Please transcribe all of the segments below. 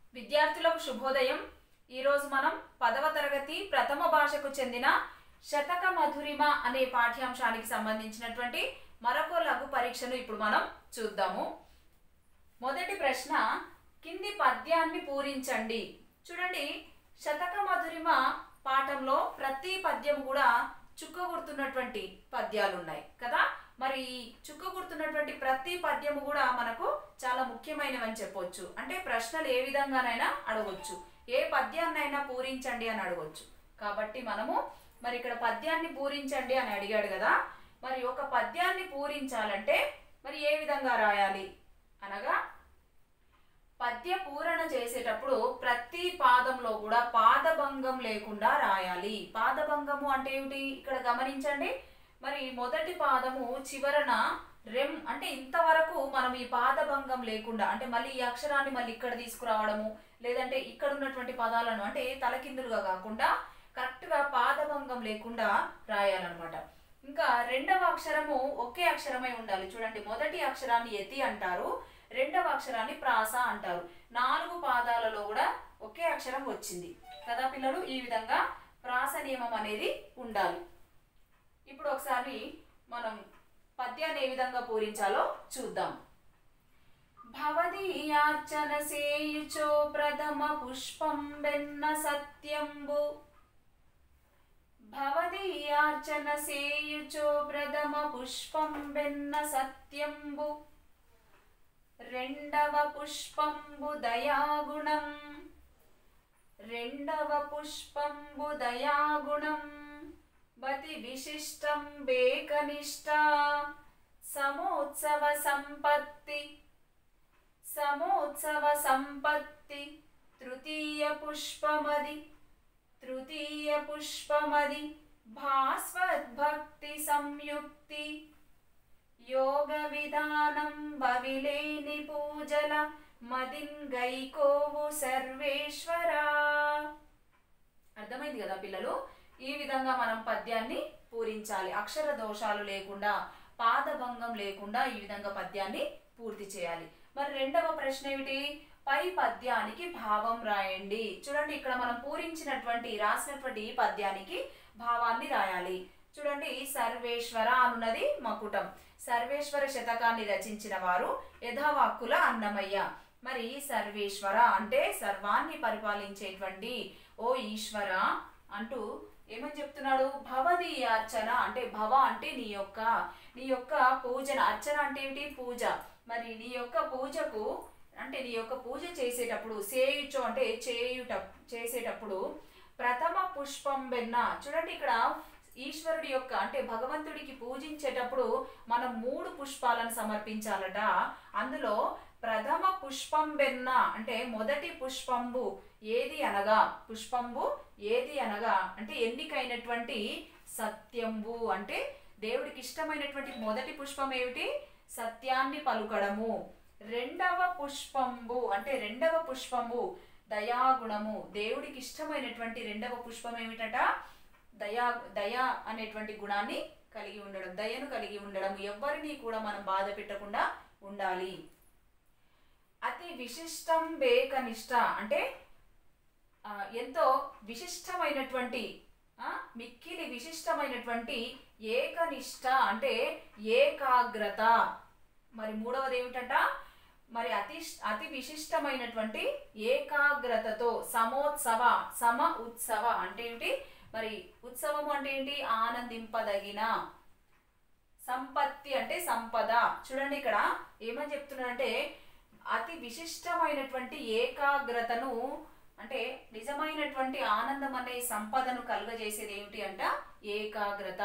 విద్యార్థులకు శుభోదయం ఈరోజు మనం పదవ తరగతి ప్రథమ భాషకు చెందిన శతక మధురిమ అనే పాఠ్యాంశానికి సంబంధించినటువంటి మరొక లఘు పరీక్షను ఇప్పుడు మనం చూద్దాము మొదటి ప్రశ్న కింది పద్యాన్ని పూరించండి చూడండి శతక మధురిమ పాఠంలో ప్రతి పద్యం కూడా చుక్క గుర్తున్నటువంటి పద్యాలు ఉన్నాయి కదా మరి ఈ చుక్క గుర్తున్నటువంటి ప్రతి పద్యము కూడా మనకు చాలా ముఖ్యమైనవని చెప్పొచ్చు అంటే ప్రశ్నలు ఏ విధంగానైనా అడగొచ్చు ఏ పద్యాన్నైనా పూరించండి అని అడగొచ్చు కాబట్టి మనము మరి ఇక్కడ పద్యాన్ని పూరించండి అని అడిగాడు కదా మరి ఒక పద్యాన్ని పూరించాలంటే మరి ఏ విధంగా రాయాలి అనగా పద్య పూరణ చేసేటప్పుడు ప్రతి పాదంలో కూడా పాదభంగం లేకుండా రాయాలి పాదభంగము అంటే ఏమిటి ఇక్కడ గమనించండి మరి మొదటి పాదము చివరన రెమ్ అంటే ఇంతవరకు మనం ఈ పాదభంగం లేకుండా అంటే మళ్ళీ ఈ అక్షరాన్ని మళ్ళీ ఇక్కడ తీసుకురావడము లేదంటే ఇక్కడ ఉన్నటువంటి పదాలను అంటే తలకిందులుగా కాకుండా కరెక్ట్గా పాదభంగం లేకుండా రాయాలన్నమాట ఇంకా రెండవ అక్షరము ఒకే అక్షరమై ఉండాలి చూడండి మొదటి అక్షరాన్ని ఎతి అంటారు రెండవ అక్షరాన్ని ప్రాస అంటారు నాలుగు పాదాలలో కూడా ఒకే అక్షరం వచ్చింది కదా పిల్లలు ఈ విధంగా ప్రాస నియమం అనేది ఉండాలి ఇప్పుడు ఒకసారి మనం పద్యాన్ని ఏ విధంగా పూరించాలో చూద్దాం భవదీయార్చన సేయుచో ప్రథమ పుష్పం వెన్న సత్యంబు భవదీయార్చన సేయుచో ప్రథమ పుష్పం వెన్న సత్యంబు రెండవ పుష్పంబు దయాగుణం రెండవ పుష్పంబు దయాగుణం బతి విశిష్టం బేకనిష్ట సమోత్సవ సంపత్తి సమోత్సవ సంపత్తి తృతీయ పుష్పమది తృతీయ పుష్పమది భాస్వద్భక్తి సంయుక్తి యోగ విధానం బవిలేని పూజల మదిన్ గైకోవు సర్వేశ్వరా అర్థమైంది కదా పిల్లలు ఈ విధంగా మనం పద్యాన్ని పూరించాలి అక్షర దోషాలు లేకుండా పాదభంగం లేకుండా ఈ విధంగా పద్యాన్ని పూర్తి చేయాలి మరి రెండవ ప్రశ్న ఏమిటి పై పద్యానికి భావం రాయండి చూడండి ఇక్కడ మనం పూరించినటువంటి రాసినటువంటి ఈ పద్యానికి భావాన్ని రాయాలి చూడండి సర్వేశ్వర అనున్నది మకుటం సర్వేశ్వర శతకాన్ని రచించిన వారు యథావాక్కుల అన్నమయ్య మరి సర్వేశ్వర అంటే సర్వాన్ని పరిపాలించేటువంటి ఓ ఈశ్వర అంటూ ఏమని చెప్తున్నాడు భవది అర్చన అంటే భవ అంటే నీ యొక్క నీ యొక్క పూజన అర్చన అంటే ఏమిటి పూజ మరి నీ యొక్క పూజకు అంటే నీ యొక్క పూజ చేసేటప్పుడు సేయుచో అంటే చేయుట చేసేటప్పుడు ప్రథమ పుష్పం వెన్న చూడండి ఇక్కడ ఈశ్వరుడి యొక్క అంటే భగవంతుడికి పూజించేటప్పుడు మనం మూడు పుష్పాలను సమర్పించాలట అందులో ప్రథమ పుష్పం వెన్న అంటే మొదటి పుష్పంబు ఏది అనగా పుష్పంబు ఏది అనగా అంటే ఎన్నికైనటువంటి సత్యంబు అంటే దేవుడికి ఇష్టమైనటువంటి మొదటి పుష్పం ఏమిటి సత్యాన్ని పలుకడము రెండవ పుష్పంబు అంటే రెండవ పుష్పంబు దయాగుణము దేవుడికి ఇష్టమైనటువంటి రెండవ పుష్పం ఏమిటట దయా దయ అనేటువంటి గుణాన్ని కలిగి ఉండడం దయను కలిగి ఉండడం ఎవరిని కూడా మనం బాధ పెట్టకుండా ఉండాలి అతి విశిష్టం బేకనిష్ట అంటే ఆ, ఎంతో విశిష్టమైనటువంటి ఆ, మిక్కిలి విశిష్టమైనటువంటి ఏకనిష్ట అంటే ఏకాగ్రత మరి మూడవది ఏమిటంట మరి అతి అతి విశిష్టమైనటువంటి ఏకాగ్రతతో సమోత్సవ సమ ఉత్సవ అంటే ఏంటి మరి ఉత్సవము అంటే ఏంటి ఆనందింపదగిన సంపత్తి అంటే సంపద చూడండి ఇక్కడ ఏమని చెప్తున్నాడంటే అతి విశిష్టమైనటువంటి ఏకాగ్రతను అంటే నిజమైనటువంటి ఆనందం అనే సంపదను కలుగజేసేది ఏమిటి అంట ఏకాగ్రత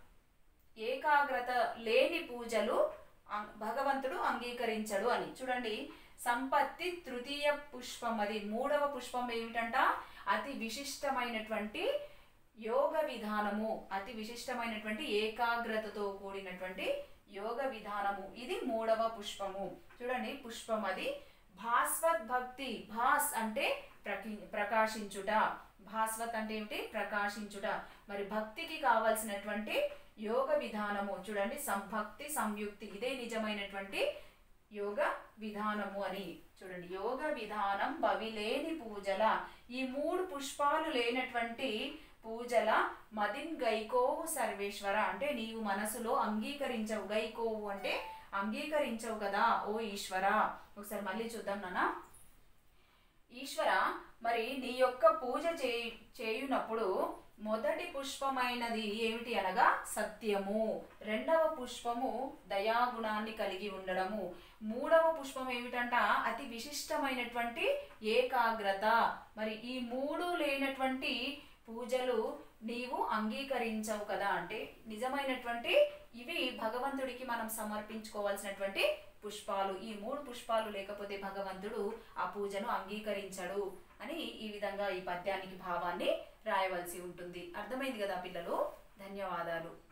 ఏకాగ్రత లేని పూజలు అం- భగవంతుడు అంగీకరించడు అని చూడండి సంపత్తి తృతీయ పుష్పం అది మూడవ పుష్పం ఏమిటంట అతి విశిష్టమైనటువంటి యోగ విధానము అతి విశిష్టమైనటువంటి ఏకాగ్రతతో కూడినటువంటి యోగ విధానము ఇది మూడవ పుష్పము చూడండి పుష్పం అది భాస్వత్ భక్తి భాస్ అంటే ప్రకి- ప్రకాశించుట భాస్వత్ అంటే ఏమిటి ప్రకాశించుట మరి భక్తికి కావలసినటువంటి యోగ విధానము చూడండి సంభక్తి సంయుక్తి ఇదే నిజమైనటువంటి యోగ విధానము అని చూడండి యోగ విధానం బవిలేని పూజల ఈ మూడు పుష్పాలు లేనటువంటి పూజల మదిన్ గైకోవు సర్వేశ్వర అంటే నీవు మనసులో అంగీకరించవు గైకోవు అంటే అంగీకరించవు కదా ఓ ఈశ్వర ఒకసారి మళ్ళీ చూద్దాం నాన్న ఈశ్వర మరి నీ యొక్క పూజ చే చేయునప్పుడు మొదటి పుష్పమైనది ఏమిటి అనగా సత్యము రెండవ పుష్పము దయాగుణాన్ని కలిగి ఉండడము మూడవ పుష్పం ఏమిటంట అతి విశిష్టమైనటువంటి ఏకాగ్రత మరి ఈ మూడు లేనటువంటి పూజలు నీవు అంగీకరించవు కదా అంటే నిజమైనటువంటి ఇవి భగవంతుడికి మనం సమర్పించుకోవాల్సినటువంటి పుష్పాలు ఈ మూడు పుష్పాలు లేకపోతే భగవంతుడు ఆ పూజను అంగీకరించడు అని ఈ విధంగా ఈ పద్యానికి భావాన్ని రాయవలసి ఉంటుంది అర్థమైంది కదా పిల్లలు ధన్యవాదాలు